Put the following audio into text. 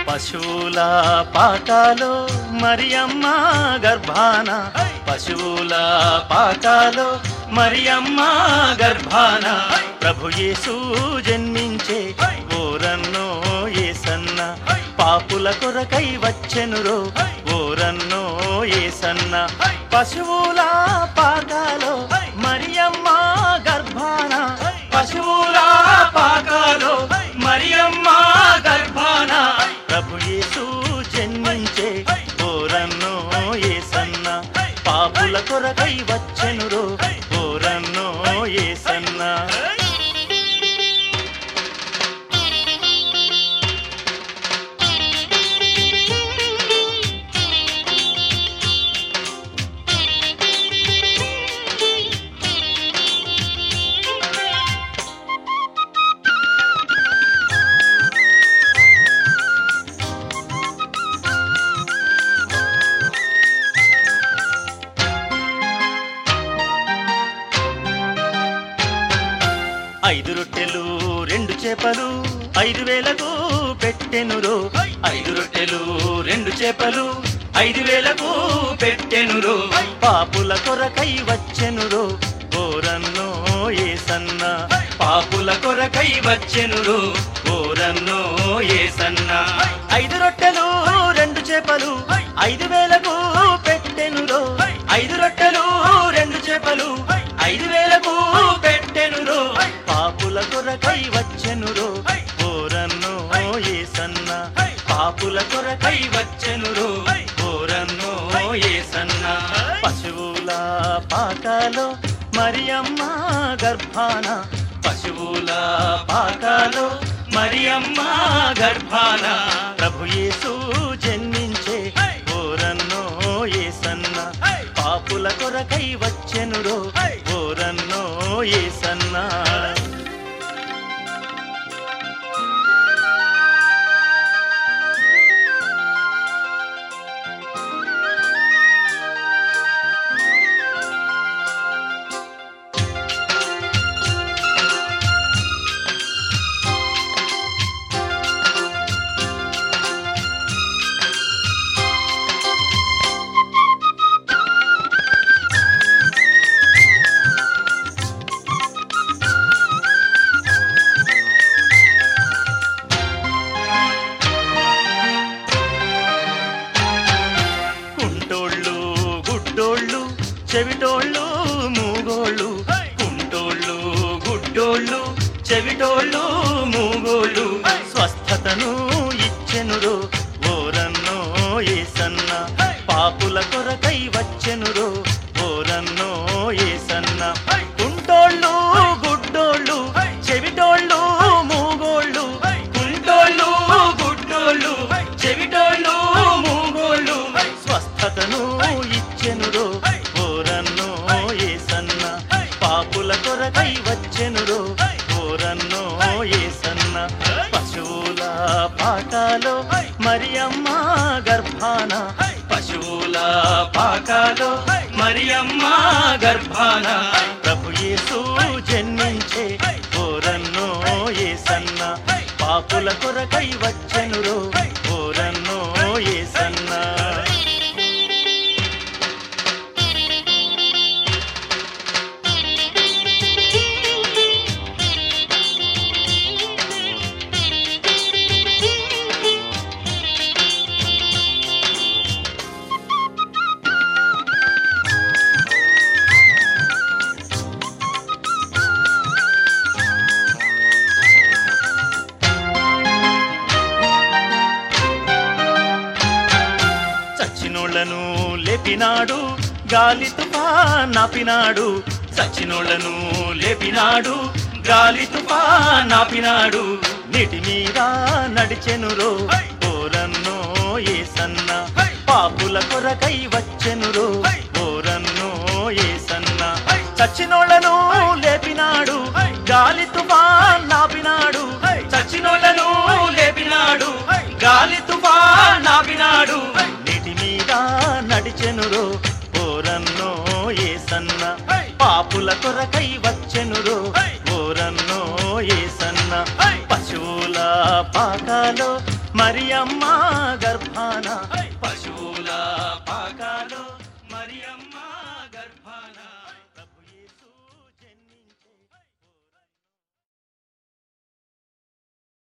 పశువుల పాకాలో మరియమ్మ గర్భాన పశువుల పాకాలో మరియమ్మ గర్భాన ప్రభు యేసు జన్మించే ఓరన్నో ఏసన్న పాపుల కొరకై వచ్చెనురో ఓరన్నో ఏసన్న పశువుల పాకాలో మరియమ్మ గర్భాన పశువుల పాకాలో మరియమ్మ గర్భాన ప్రభు యేసు జన్మించే ఓరన్నో ఏసన్న పాపుల కొరకై వచ్చెనురో ఓరన్నో ఏసన్న ఐదు రొట్టెలు రెండు చేపలు ఐదు వేలకు పెట్టెనురో ఐదు రొట్టెలు రెండు చేపలు ఐదు వేలకు పెట్టెనురో పాపుల కొరకై వచ్చెనురో ఓరన్నో ఏసన్న పాపుల కొరకై వచ్చెనురో ఓరన్నో ఏసన్న ఐదు రొట్టెలు రెండు చేపలు ఐదు వేలకు పెట్టెనురో ఐదు రొట్టెలు రెండు చేపలు ఐదు వేలకు పెట్టెనురో పాపుల కొరకై వచ్చెనురో ఓరన్నో ఏసన్న పాపుల కొరకై వచ్చెనురో ఓరన్నో ఏసన్న పశువుల పాకాలో మరియమ్మ గర్భాన పశువుల పాకాలో మరియమ్మ గర్భాన ప్రభు యేసు జన్మించే ఓరన్నో ఏసన్న పాపుల కొరకై వచ్చెనురో ఓరన్నో ఏసన్న కుంటోళ్ళు గుడ్డోళ్ళు చెవిటోళ్ళు మూగోళ్ళు కుంటోళ్ళు గుడ్డోళ్ళు చెవిటోళ్ళు మూగోళ్ళు స్వస్థతను ఇచ్చెనురో ఓరన్నో ఏసన్న పాపుల కొరకై వచ్చెనురో ఓరన్నో ఏసన్న కుంటోళ్ళు గుడ్డోళ్ళు చెవిటోళ్ళు మూగోళ్ళు కుంటోళ్ళు గుడ్డోళ్ళు చెవిటోళ్ళు మూగోళ్ళు స్వస్థతను ఇచ్చెనురో ఓరన్నో ఏసన్న పాపుల కొరకై వచ్చెనురో ఓరన్నో ఏసన్న పశువుల పాకాలో మరియమ్మ గర్భాన పశువుల పాకాలో మరియమ్మ గర్భాన ప్రభు యేసు జన్మించే ఓరన్నో ఏసన్న పాపుల కొరకై వచ్చెనురో ఓరన్నో ఏసన్న చచ్చినోళ్లను లేపినాడు గాలి తుఫా నాపినాడు చచ్చినోళ్లను లేపినాడు గాలి తుఫా నాపినాడు నీటి మీద నడిచెనురో ఓరన్నో ఏసన్న పాపుల కొరకై వచ్చెనురో ఓరన్నో ఏసన్న చచ్చినోళ్లను లేపినాడు గాలి తుఫా నాపినాడు చచ్చినోళ్లను లేపినాడు గాలి తుఫా నాపినాడు నీటి మీద నడిచెనురో ఓరన్నో ఏసన్న పాపుల కొరకై వచ్చెనురో ఓరన్నో ఏసన్న పశువుల పాకాలో మరియమ్మ